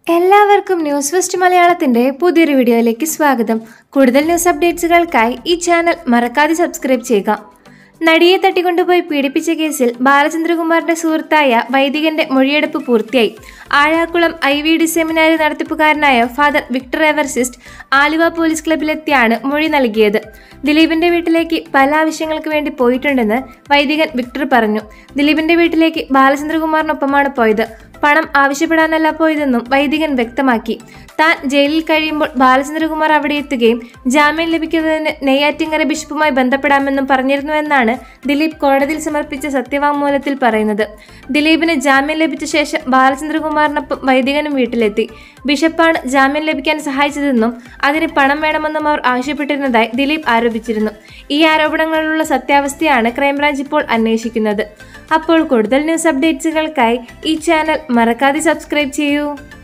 എല്ലാവർക്കും news first മലയാളത്തിന്റെ പുതിയൊരു വീഡിയോയിലേക്ക് സ്വാഗതം കൂടുതൽ ന്യൂസ് അപ്ഡേറ്റ്സുകൾക്കായി ഈ ചാനൽ മറക്കാതെ സബ്സ്ക്രൈബ് ചെയ്യുക നടിയെ തട്ടിക്കൊണ്ടുപോയി പീഡിപ്പിച്ച കേസിൽ ബാലചന്ദ്രകുമാറിന്റെ സുഹൃത്തായ വൈദികന്റെ മൊഴിയെടുപ്പ് പൂർത്തിയായി Azhakulam I V D seminary നടത്തിപ്പുകാരനായ ഫാദർ വിക്ടർ എവർസിസ്റ്റ് ആലുവ പോലീസ് ക്ലബിലെത്തിയാണ് മൊഴി നൽകിയത് ദിലീപിന്റെ വീട്ടിലേക്ക് പല ആവശ്യങ്ങൾക്ക് വേണ്ടി പോയിട്ടുണ്ടെന്ന് വൈദികൻ വിക്ടർ പറഞ്ഞു ദിലീപിന്റെ വീട്ടിലേക്ക് ബാലചന്ദ്രകുമാറിനൊപ്പമാണ് പോയത് പണം ആവശ്യപ്പെടാനല്ല പോയതെന്നും വൈദികൻ വ്യക്തമാക്കി താൻ ജയിലിൽ കഴിയുമ്പോൾ ബാലചന്ദ്രകുമാർ അവിടെ എത്തുകയും ജാമ്യം ലഭിക്കുന്നതിന് നെയ്യാറ്റിങ്കര ബിഷപ്പുമായി ബന്ധപ്പെടാമെന്നും പറഞ്ഞിരുന്നുവെന്നാണ് ദിലീപ് കോടതിയിൽ സമർപ്പിച്ച സത്യവാങ്മൂലത്തിൽ പറയുന്നത് ദിലീപിന് ജാമ്യം ലഭിച്ച ശേഷം ബാലചന്ദ്രകുമാറിനൊപ്പം വൈദികനും വീട്ടിലെത്തി ബിഷപ്പാണ് ജാമ്യം ലഭിക്കാൻ സഹായിച്ചതെന്നും അതിന് പണം വേണമെന്നും അവർ ആവശ്യപ്പെട്ടിരുന്നതായി ദിലീപ് ആരോപിച്ചിരുന്നു ഈ ആരോപണങ്ങളിലുള്ള സത്യാവസ്ഥയാണ് ക്രൈംബ്രാഞ്ച് ഇപ്പോൾ അന്വേഷിക്കുന്നത് അപ്പോൾ കൂടുതൽ ന്യൂസ് അപ്ഡേറ്റ്സുകൾക്കായി ഈ ചാനൽ മറക്കാതെ സബ്സ്ക്രൈബ് ചെയ്യൂ